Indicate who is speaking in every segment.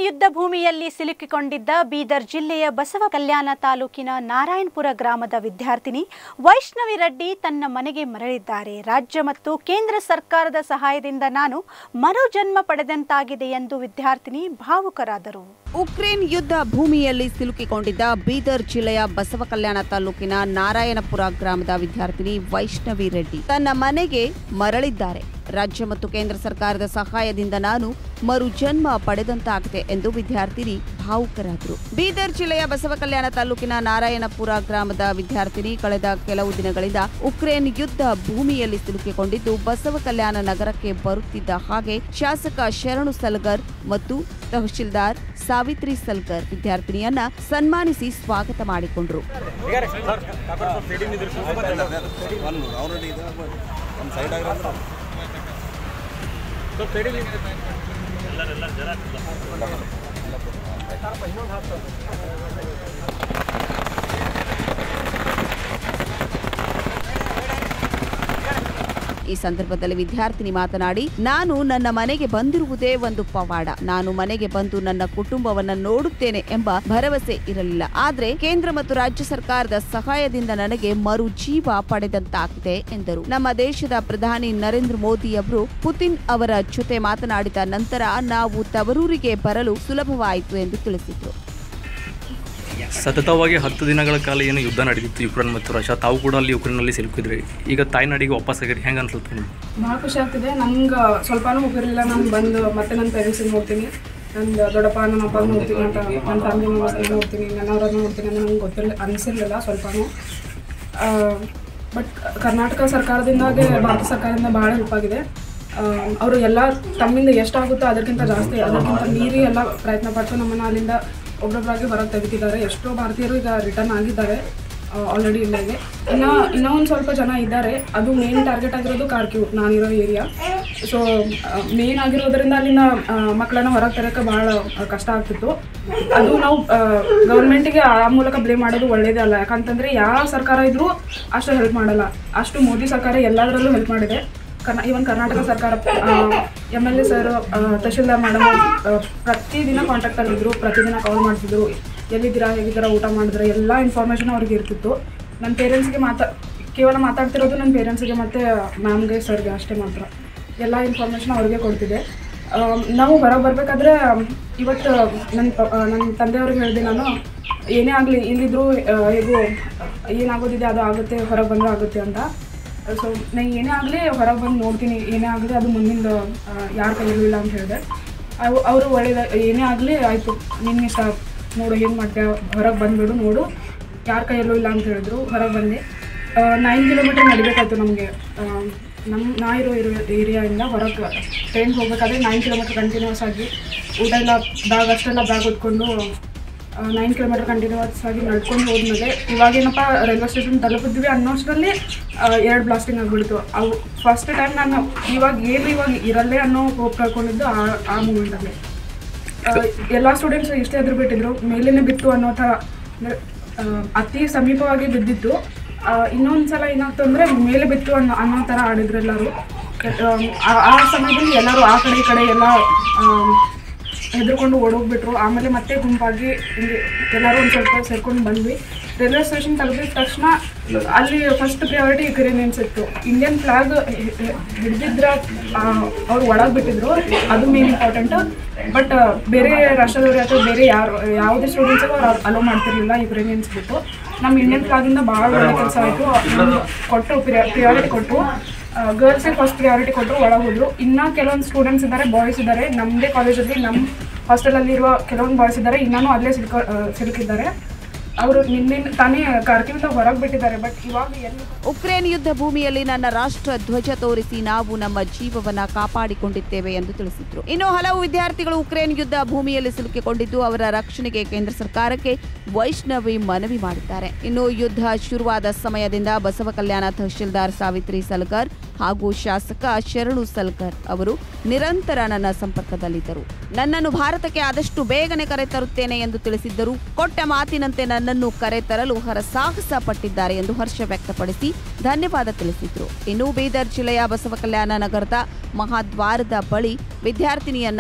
Speaker 1: ಯುದ್ಧ ಭೂಮಿಯಲ್ಲಿ ಸಿಲುಕಿಕೊಂಡಿದ್ದ ಬೀದರ್ ಜಿಲ್ಲೆಯ ಬಸವ ಕಲ್ಯಾಣ ತಾಲೂಕಿನ ನಾರಾಯಣಪುರ ಗ್ರಾಮದ ವಿದ್ಯಾರ್ಥಿನಿ ವೈಷ್ಣವಿ ರೆಡ್ಡಿ ತನ್ನ ಮನೆಗೆ ಮರಳಿದ್ದಾರೆ ರಾಜ್ಯ ಮತ್ತು ಕೇಂದ್ರ ಸರ್ಕಾರದ ಸಹಾಯದಿಂದ ನಾನು ಮರುಜನ್ಮ ಪಡೆದಂತಾಗಿದೆ ಎಂದು ವಿದ್ಯಾರ್ಥಿನಿ ಭಾವುಕರಾದರು
Speaker 2: ಉಕ್ರೇನ್ ಯುದ್ಧ ಭೂಮಿಯಲ್ಲಿ ಸಿಲುಕಿಕೊಂಡಿದ್ದ ಬೀದರ್ ಜಿಲ್ಲೆಯ ಬಸವ ಕಲ್ಯಾಣ ತಾಲೂಕಿನ ನಾರಾಯಣಪುರ ಗ್ರಾಮದ ವಿದ್ಯಾರ್ಥಿನಿ ವೈಷ್ಣವಿ ರೆಡ್ಡಿ ತನ್ನ ಮನೆಗೆ ಮರಳಿದ್ದಾರೆ ರಾಜ್ಯ ಮತ್ತು ಕೇಂದ್ರ ಸರ್ಕಾರದ ಸಹಾಯದಿಂದ ನಾನು ಮರು ಜನ್ಮ ಪಡೆದಂತಾಗಿದೆ ಎಂದು ವಿದ್ಯಾರ್ಥಿನಿ ಭಾವುಕರಾದರು ಬೀದರ್ ಜಿಲ್ಲೆಯ ಬಸವ ಕಲ್ಯಾಣ ತಾಲೂಕಿನ ನಾರಾಯಣಪುರ ಗ್ರಾಮದ ವಿದ್ಯಾರ್ಥಿನಿ ಕಳೆದ ಕೆಲವು ದಿನಗಳಿಂದ ಉಕ್ರೇನ್ ಯುದ್ಧ ಭೂಮಿಯಲ್ಲಿ ಸಿಲುಕಿಕೊಂಡಿದ್ದು ಬಸವ ಕಲ್ಯಾಣ ನಗರಕ್ಕೆ ಬರುತ್ತಿದ್ದ ಹಾಗೆ ಶಾಸಕ ಶರಣು ಸಲ್ಗರ್ ಮತ್ತು ತಹಶೀಲ್ದಾರ್ ಸಾವಿತ್ರಿ ಸಲ್ಗರ್ ವಿದ್ಯಾರ್ಥಿನಿಯನ್ನ ಸನ್ಮಾನಿಸಿ ಸ್ವಾಗತ ಮಾಡಿಕೊಂಡರು
Speaker 3: ಒಂದು ಆಲ್ರೆಡಿ ಇದೆ ಒಂದು ಸೈಡ್ ಆಗಿರೋದ್ರೆ
Speaker 2: ಈ ಸಂದರ್ಭದಲ್ಲಿ ವಿದ್ಯಾರ್ಥಿನಿ ಮಾತನಾಡಿ ನಾನು ನನ್ನ ಮನೆಗೆ ಬಂದಿರುವುದೇ ಒಂದು ಪವಾಡ ನಾನು ಮನೆಗೆ ಬಂದು ನನ್ನ ಕುಟುಂಬವನ್ನ ನೋಡುತ್ತೇನೆ ಎಂಬ ಭರವಸೆ ಇರಲಿಲ್ಲ ಆದ್ರೆ ಕೇಂದ್ರ ಮತ್ತು ರಾಜ್ಯ ಸರ್ಕಾರದ ಸಹಾಯದಿಂದ ನನಗೆ ಮರು ಜೀವ ಪಡೆದಂತಾಗಿದೆ ಎಂದರು ನಮ್ಮ ದೇಶದ ಪ್ರಧಾನಿ ನರೇಂದ್ರ ಮೋದಿ ಅವರು ಪುತಿನ್ ಅವರ ಜೊತೆ ಮಾತನಾಡಿದ ನಂತರ ನಾವು ತವರೂರಿಗೆ ಬರಲು ಸುಲಭವಾಯಿತು ಎಂದು ತಿಳಿಸಿದರು
Speaker 4: ಸತತವಾಗಿ ಹತ್ತು ದಿನಗಳ ಕಾಲ ಏನು ಯುದ್ಧ ನಡೆದಿತ್ತು ಯುಕ್ರೇನ್ ಮತ್ತು ರಷ್ಯಾ ತಾವು ಕೂಡ ಅಲ್ಲಿ ಯುಕ್ರೇನಲ್ಲಿ ಸಿಲುಕಿದ್ರಿ ಈಗ ತಾಯ್ನಾಡಿಗೆ ವಾಪಸ್ ಆಗಿರಿ ಹೆಂಗೆ ಅನ್ಸುತ್ತೆ ನಿಮ್ಗೆ
Speaker 5: ಭಾಳ ಖುಷಿ ಆಗ್ತಿದೆ ನಂಗೆ ಸ್ವಲ್ಪನೂ ಹೋಗಿರಲಿಲ್ಲ ನಾನು ಬಂದು ಮತ್ತೆ ನನ್ನ ಪೇರೆಂಟ್ಸಿಗೆ ನೋಡ್ತೀನಿ ನನ್ನ ದೊಡ್ಡಪ್ಪ ನನ್ನ ಅಪ್ಪ ನೋಡ್ತೀನಿ ಅಂತ ನನ್ನ ಫ್ಯಾಮಿಲಿ ಮೆಂಬರ್ಸ್ ನೋಡ್ತೀನಿ ನನ್ನವ್ರನ್ನ ನೋಡ್ತೀನಿ ಅಂತ ನಂಗೆ ಗೊತ್ತಿಲ್ಲ ಅನಿಸಿರ್ಲಿಲ್ಲ ಸ್ವಲ್ಪನೂ ಬಟ್ ಕರ್ನಾಟಕ ಸರ್ಕಾರದಿಂದಾಗೆ ಭಾರತ ಸರ್ಕಾರದಿಂದ ಭಾಳ ಹೆಲ್ಪ್ ಆಗಿದೆ ಅವರು ಎಲ್ಲ ತಮ್ಮಿಂದ ಎಷ್ಟಾಗುತ್ತೋ ಅದಕ್ಕಿಂತ ಜಾಸ್ತಿ ಅದಕ್ಕಿಂತ ಮೀರಿ ಎಲ್ಲ ಪ್ರಯತ್ನ ಪಟ್ಟು ನಮ್ಮನ್ನು ಅಲ್ಲಿಂದ ಒಬ್ಬೊಬ್ಬರಾಗಿ ಹೊರಗೆ ತೆಗಿತಿದ್ದಾರೆ ಎಷ್ಟೋ ಭಾರತೀಯರು ಈಗ ರಿಟರ್ನ್ ಆಗಿದ್ದಾರೆ ಆಲ್ರೆಡಿ ಇಲ್ಲಿಗೆ ಇನ್ನು ಇನ್ನೂ ಒಂದು ಸ್ವಲ್ಪ ಜನ ಇದ್ದಾರೆ ಅದು ಮೇನ್ ಟಾರ್ಗೆಟ್ ಆಗಿರೋದು ಕಾರ್ಕ್ಯೂ ನಾನಿರೋ ಏರಿಯಾ ಸೊ ಮೇನ್ ಆಗಿರೋದ್ರಿಂದ ಅಲ್ಲಿನ ಆ, ಮಕ್ಕಳನ್ನ ಹೊರಗೆ ತರೋಕೆ ಭಾಳ ಕಷ್ಟ ಆಗ್ತಿತ್ತು ಅದು ನಾವು ಗೌರ್ಮೆಂಟಿಗೆ ಆ ಮೂಲಕ ಬ್ಲೇಮ್ ಮಾಡೋದು ಒಳ್ಳೇದೇ ಅಲ್ಲ ಯಾಕಂತಂದರೆ ಯಾವ ಸರ್ಕಾರ ಇದ್ರೂ ಅಷ್ಟು ಹೆಲ್ಪ್ ಮಾಡಲ್ಲ ಅಷ್ಟು ಮೋದಿ ಸರ್ಕಾರ ಎಲ್ಲದರಲ್ಲೂ ಹೆಲ್ಪ್ ಮಾಡಿದೆ ಕರ್ನಾ ಇವನ್ ಕರ್ನಾಟಕ ಸರ್ಕಾರ M L A sir tahsildar madam ಪ್ರತಿದಿನ ಕಾಂಟ್ಯಾಕ್ಟಲ್ಲಿದ್ದರು ಪ್ರತಿದಿನ ಕಾಲ್ ಮಾಡ್ತಿದ್ರು ಎಲ್ಲಿದ್ದೀರಾ ಹೇಗಿದ್ದೀರಾ ಊಟ ಮಾಡಿದ್ರೆ ಎಲ್ಲ ಇನ್ಫಾರ್ಮೇಷನ್ ಅವ್ರಿಗೆ ಇರ್ತಿತ್ತು ನನ್ನ ಪೇರೆಂಟ್ಸ್ಗೆ ಮಾತಾ ಕೇವಲ ಮಾತಾಡ್ತಿರೋದು ನನ್ನ ಪೇರೆಂಟ್ಸ್ಗೆ ಮತ್ತು ಮ್ಯಾಮ್ಗೆ ಸರ್ಗೆ ಅಷ್ಟೇ ಮಾತ್ರ ಎಲ್ಲ ಇನ್ಫಾರ್ಮೇಷನ್ ಅವ್ರಿಗೆ ಕೊಡ್ತಿದ್ದೆ ಆಮ್, ನಾವು ಹೊರಗೆ ಬರಬೇಕಾದ್ರೆ ಇವತ್ತು ನನ್ನ ನನ್ನ ತಂದೆಯವ್ರಿಗೆ ಹೇಳಿದೆ ನಾನು ಏನೇ ಆಗಲಿ ಇಲ್ಲಿದ್ರು ಆ, ಹೇಗೂ ಏನಾಗೋದಿದೆ ಅದು ಆಗುತ್ತೆ ಹೊರಗೆ ಬಂದರೂ ಆಗುತ್ತೆ ಅಂತ ಸೊ ನಾನು ಏನೇ ಆಗಲಿ ಹೊರಗೆ ಬಂದು ನೋಡ್ತೀನಿ ಏನೇ ಆಗಲಿ ಅದು ಮುಂದಿನ ಯಾರ ಕೈಯಲ್ಲೂ ಇಲ್ಲ ಅಂತ ಹೇಳಿದೆ ಅವು ಅವರು ಒಳ್ಳೇದ ಏನೇ ಆಗಲಿ ಆಯಿತು ನಿನ್ನ ಇಷ್ಟ ನೋಡು ಏನು ಮಾಡ್ತೀಯ ಹೊರಗೆ ಬಂದುಬಿಡು ನೋಡು ಯಾರ ಕೈಯಲ್ಲೂ ಇಲ್ಲ ಅಂತ ಹೇಳಿದ್ರು ಹೊರಗೆ ಬಂದೆ ನೈನ್ ಕಿಲೋಮೀಟರ್ ನಡಿಬೇಕಾಯ್ತು ನಮಗೆ ನಮ್ಮ ನಾ ಇರೋ ಇರೋ ಏರಿಯಾಯಿಂದ ಹೊರಗೆ ಟ್ರೈನ್ಗೆ ಹೋಗ್ಬೇಕಾದ್ರೆ ನೈನ್ ಕಿಲೋಮೀಟರ್ ಕಂಟಿನ್ಯೂಸ್ ಆಗಿ ಊಟ ಎಲ್ಲ ಬ್ಯಾಗ್ ಅಷ್ಟೆಲ್ಲ ಬ್ಯಾಗ್ ಹೊತ್ಕೊಂಡು ನೈನ್ ಕಿಲೋಮೀಟರ್ ಕಂಟಿನ್ಯೂಸ್ ಆಗಿ ನಡ್ಕೊಂಡು ಹೋದ್ಮೇಲೆ ಇವಾಗೇನಪ್ಪ ರೈಲ್ವೆ ಸ್ಟೇಷನ್ ತಲುಪಿದ್ವಿ ಅನ್ನೋಷ್ಟರಲ್ಲಿ ಎರಡು ಬ್ಲಾಸ್ಟಿಂಗ್ ಆಗಿಬಿಡ್ತು ಅವು ಫಸ್ಟ್ ಟೈಮ್ ನಾನು ಇವಾಗ ಏನು ಇವಾಗ ಇರಲ್ಲೇ ಅನ್ನೋ ಹೋಪ್ ಕಳ್ಕೊಂಡಿದ್ದು ಆ ಆ ಮೂಮೆಂಟಲ್ಲಿ ಎಲ್ಲ ಸ್ಟೂಡೆಂಟ್ಸ್ ಇಷ್ಟೇ ಎದುರು ಬಿಟ್ಟಿದ್ರು ಮೇಲೇನೆ ಬಿತ್ತು ಅನ್ನೋ ಥರ ಅಂದ್ರೆ, ಆ, ಅತಿ ಸಮೀಪವಾಗಿ ಬಿದ್ದಿತ್ತು ಇನ್ನೊಂದು ಸಲ ಏನಾಗ್ತು ಅಂದರೆ ಮೇಲೆ ಬಿತ್ತು ಅನ್ನೋ ಅನ್ನೋ ಥರ ಆಡಿದ್ರು ಎಲ್ಲರೂ ಆ- ಆ ಸಮಯದಲ್ಲಿ ಎಲ್ಲರೂ ಆ ಕಡೆ ಈ ಕಡೆ ಎಲ್ಲ ಹೆದರ್ಕೊಂಡು ಓಡೋಗ್ಬಿಟ್ರು ಆಮೇಲೆ ಮತ್ತೆ ಗುಂಪಾಗಿ ಹಿಂಗೆ ಎಲ್ಲರೂ ಒಂದು ಸ್ವಲ್ಪ ಸೇರ್ಕೊಂಡು ಬಂದ್ವಿ ರೈಲ್ವೆ ಸ್ಟೇಷನ್ ತಲುಪಿದ ತಕ್ಷಣ ಅಲ್ಲಿ ಫಸ್ಟ್ ಪ್ರಿಯಾರಿಟಿ ಯುಕ್ರೇನಿಯನ್ಸ್ ಇತ್ತು ಇಂಡಿಯನ್ ಫ್ಲಾಗ್ ಹಿಡಿದಿದ್ರ ಅವ್ರು ಒಳಗೆ ಬಿಟ್ಟಿದ್ರು ಅದು ಮೇನ್ ಇಂಪಾರ್ಟೆಂಟ್ ಬಟ್ ಬೇರೆ ರಾಷ್ಟ್ರದವ್ರು ಅಥವಾ ಬೇರೆ ಯಾರು ಯಾವುದೇ ಸ್ಟೂಡೆಂಟ್ಸಿಗೂ ಅವ್ರು ಅಲೋ ಮಾಡ್ತಿರ್ಲಿಲ್ಲ ಯುಕ್ರೇನಿಯನ್ಸ್ ಬಿಟ್ಟು ನಮ್ಮ ಇಂಡಿಯನ್ ಫ್ಲಾಗಿಂದ ಭಾಳ ಒಳ್ಳೆ ಕೆಲಸ ಆಯಿತು ಕೊಟ್ಟು ಪ್ರಿಯಾರಿಟಿ ಕೊಟ್ಟು ಗರ್ಲ್ಸಿಗೆ ಫಸ್ಟ್ ಪ್ರಿಯಾರಿಟಿ ಕೊಟ್ಟರು ಒಳಗೆ ಹೋದ್ರು ಇನ್ನೂ ಕೆಲವೊಂದು ಸ್ಟೂಡೆಂಟ್ಸ್ ಇದ್ದಾರೆ ಬಾಯ್ಸ್ ಇದ್ದಾರೆ ನಮ್ಮದೇ ಕಾಲೇಜಲ್ಲಿ ನಮ್ಮ ಹಾಸ್ಟೆಲಲ್ಲಿರುವ ಕೆಲವೊಂದು ಬಾಯ್ಸ್ ಇದ್ದಾರೆ ಇನ್ನೂ ಅಲ್ಲೇ ಸಿಲ್ಕ ಸಿಲುಕಿದ್ದಾರೆ ಅವರು ನಿನ್ನೆ ತಾನೇ ಕಾರ್ಕಿವಿಂದ ಹೊರಗೆ ಬಿಟ್ಟಿದ್ದಾರೆ ಬಟ್ ಇವಾಗ ಎಲ್ಲಿ
Speaker 2: ಉಕ್ರೇನ್ ಯುದ್ಧ ಭೂಮಿಯಲ್ಲಿ ನನ್ನ ರಾಷ್ಟ್ರ ಧ್ವಜ ತೋರಿಸಿ ನಾವು ನಮ್ಮ ಜೀವವನ್ನ ಕಾಪಾಡಿಕೊಂಡಿದ್ದೇವೆ ಎಂದು ತಿಳಿಸಿದ್ರು ಇನ್ನು ಹಲವು ವಿದ್ಯಾರ್ಥಿಗಳು ಉಕ್ರೇನ್ ಯುದ್ಧ ಭೂಮಿಯಲ್ಲಿ ಸಿಲುಕಿಕೊಂಡಿದ್ದು ಅವರ ರಕ್ಷಣೆಗೆ ಕೇಂದ್ರ ಸರ್ಕಾರಕ್ಕೆ ವೈಷ್ಣವಿ ಮನವಿ ಮಾಡಿದ್ದಾರೆ ಇನ್ನು ಯುದ್ಧ ಶುರುವಾದ ಸಮಯದಿಂದ ಬಸವ ಕಲ್ಯಾಣ ತಹಶೀಲ್ದಾರ್ ಸಾವಿತ್ರಿ ಸಲ್ಕರ್ ಹಾಗೂ ಶಾಸಕ ಶರಣು ಸಲ್ಕರ್ ಅವರು ನಿರಂತರ ನನ್ನ ಸಂಪರ್ಕದಲ್ಲಿದ್ದರು ನನ್ನನ್ನು ಭಾರತಕ್ಕೆ ಆದಷ್ಟು ಬೇಗನೆ ಕರೆತರುತ್ತೇನೆ ಎಂದು ತಿಳಿಸಿದ್ದರು ಕೊಟ್ಟ ಮಾತಿನಂತೆ ನನ್ನನ್ನು ಕರೆತರಲು ಹರಸಾಹಸ ಪಟ್ಟಿದ್ದಾರೆ ಎಂದು ಹರ್ಷ ವ್ಯಕ್ತಪಡಿಸಿ ಧನ್ಯವಾದ ತಿಳಿಸಿದ್ರು ಇನ್ನು ಬೀದರ್ ಜಿಲ್ಲೆಯ ಬಸವ ಕಲ್ಯಾಣ ನಗರದ ಮಹಾದ್ವಾರದ ಬಳಿ ವಿದ್ಯಾರ್ಥಿನಿಯನ್ನ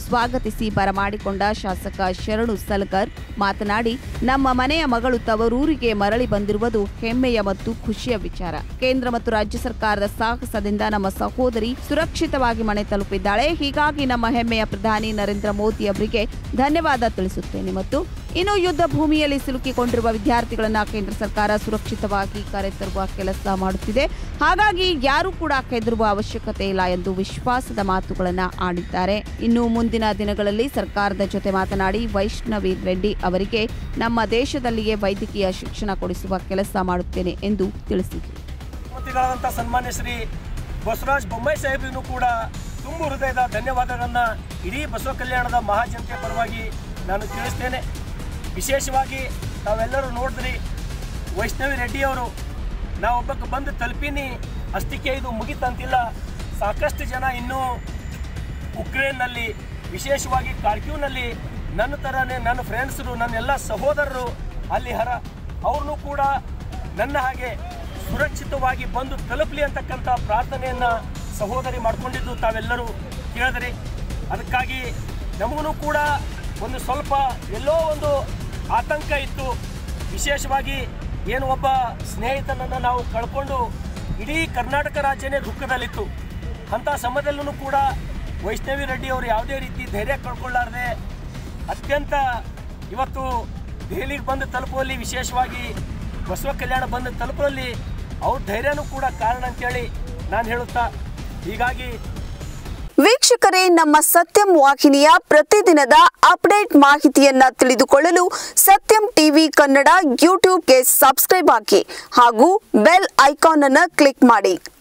Speaker 2: ಸ್ವಾಗತಿಸಿ ಬರಮಾಡಿಕೊಂಡ ಶಾಸಕ ಶರಣು ಸಲ್ಕರ್ ಮಾತನಾಡಿ ನಮ್ಮ ಮನೆಯ ಮಗಳು ತವರೂರಿಗೆ ಮರಳಿ ಬಂದಿರುವುದು ಹೆಮ್ಮೆಯ ಮತ್ತು ಖುಷಿಯ ವಿಚಾರ ಕೇಂದ್ರ ಮತ್ತು ರಾಜ್ಯ ಸರ್ಕಾರದ ಸಾಹಸದಿಂದ ನಮ್ಮ ಸಹೋದರಿ ಸುರಕ್ಷಿತವಾಗಿ ಮನೆ ತಲುಪಿದ್ದಾಳೆ ಹೀಗಾಗಿ ನಮ್ಮ ಹೆಮ್ಮೆಯ ಪ್ರಧಾನಿ ನರೇಂದ್ರ ಮೋದಿ ಅವರಿಗೆ ಧನ್ಯವಾದ ತಿಳಿಸುತ್ತೇನೆ ಮತ್ತು ಇನ್ನು ಯುದ್ಧ ಭೂಮಿಯಲ್ಲಿ ಸಿಲುಕಿಕೊಂಡಿರುವ ವಿದ್ಯಾರ್ಥಿಗಳನ್ನ ಕೇಂದ್ರ ಸರ್ಕಾರ ಸುರಕ್ಷಿತವಾಗಿ ಕರೆತರುವ ಕೆಲಸ ಮಾಡುತ್ತಿದೆ ಹಾಗಾಗಿ ಯಾರೂ ಕೂಡ ಕೆದರುವ ಅವಶ್ಯಕತೆ ಇಲ್ಲ ಎಂದು ವಿಶ್ವಾಸದ ಮಾತುಗಳನ್ನ ಆಡಿದ್ದಾರೆ ಇನ್ನು ಮುಂದಿನ ದಿನಗಳಲ್ಲಿ ಸರ್ಕಾರದ ಜೊತೆ ಮಾತನಾಡಿ ವೈಷ್ಣವಿ ರೆಡ್ಡಿ ಅವರಿಗೆ ನಮ್ಮ ದೇಶದಲ್ಲಿಯೇ ವೈದ್ಯಕೀಯ ಶಿಕ್ಷಣ ಕೊಡಿಸುವ ಕೆಲಸ ಮಾಡುತ್ತೇನೆ ಎಂದು ತಿಳಿಸಿದರು
Speaker 6: ಮುಖ್ಯಮಂತ್ರಿಗಳಾದಂಥ ಸನ್ಮಾನ್ಯ ಶ್ರೀ ಬಸವರಾಜ ಬೊಮ್ಮಾಯಿ ಸಾಹೇಬರಿಗೂ ಕೂಡ ತುಂಬು ಹೃದಯದ ಧನ್ಯವಾದಗಳನ್ನು ಇಡೀ ಬಸವ ಕಲ್ಯಾಣದ ಮಹಾಜನತೆ ಪರವಾಗಿ ನಾನು ತಿಳಿಸ್ತೇನೆ ವಿಶೇಷವಾಗಿ ತಾವೆಲ್ಲರೂ ನೋಡಿದ್ರಿ ವೈಷ್ಣವಿ ರೆಡ್ಡಿಯವರು ನಾವೊಬ್ಬಕ್ಕೆ ಬಂದು ತಲುಪಿನಿ ಅಷ್ಟಕ್ಕೆ ಇದು ಮುಗಿತಂತಿಲ್ಲ ಸಾಕಷ್ಟು ಜನ ಇನ್ನೂ ಉಕ್ರೇನ್ನಲ್ಲಿ ವಿಶೇಷವಾಗಿ ಕಾರ್ಕ್ಯೂನಲ್ಲಿ ನನ್ನ ಥರನೇ ನನ್ನ ಫ್ರೆಂಡ್ಸರು ನನ್ನ ಎಲ್ಲ ಸಹೋದರರು ಅಲ್ಲಿ ಹರ ಅವ್ರನ್ನೂ ಕೂಡ ನನ್ನ ಹಾಗೆ ಸುರಕ್ಷಿತವಾಗಿ ಬಂದು ತಲುಪಲಿ ಅಂತಕ್ಕಂಥ ಪ್ರಾರ್ಥನೆಯನ್ನು ಸಹೋದರಿ ಮಾಡ್ಕೊಂಡಿದ್ದು ತಾವೆಲ್ಲರೂ ಕೇಳಿದ್ರಿ ಅದಕ್ಕಾಗಿ ನಮಗೂ ಕೂಡ ಒಂದು ಸ್ವಲ್ಪ ಎಲ್ಲೋ ಒಂದು ಆತಂಕ ಇತ್ತು ವಿಶೇಷವಾಗಿ ಏನು ಒಬ್ಬ ಸ್ನೇಹಿತನನ್ನು ನಾವು ಕಳ್ಕೊಂಡು ಇಡೀ ಕರ್ನಾಟಕ ರಾಜ್ಯನೇ ದುಃಖದಲ್ಲಿತ್ತು ಅಂಥ ಸಮಯದಲ್ಲೂ ಕೂಡ ವೈಷ್ಣವಿ ರೆಡ್ಡಿ ಅವರು ಯಾವುದೇ ರೀತಿ ಧೈರ್ಯ ಕಳ್ಕೊಳ್ಳಾರ್ದೆ ಅತ್ಯಂತ ಇವತ್ತು ದೆಹಲಿಗೆ ಬಂದು ತಲುಪುವಲ್ಲಿ ವಿಶೇಷವಾಗಿ ಬಸವ ಕಲ್ಯಾಣ ಬಂದು ತಲುಪುವಲ್ಲಿ ಅವ್ರ ಧೈರ್ಯನೂ ಕೂಡ ಕಾರಣ ಅಂತೇಳಿ ನಾನು ಹೇಳುತ್ತಾ ಹೀಗಾಗಿ
Speaker 7: ವೀಕ್ಷಕರೇ ನಮ್ಮ ಸತ್ಯಂ ವಾಹಿನಿಯ ಪ್ರತಿದಿನದ ಅಪ್ಡೇಟ್ ಮಾಹಿತಿಯನ್ನ ತಿಳಿದುಕೊಳ್ಳಲು ಸತ್ಯಂ ಟಿವಿ ಕನ್ನಡ ಯೂಟ್ಯೂಬ್ಗೆ ಸಬ್ಸ್ಕ್ರೈಬ್ ಹಾಕಿ ಹಾಗೂ ಬೆಲ್ ಐಕಾನ್ ಅನ್ನು ಕ್ಲಿಕ್ ಮಾಡಿ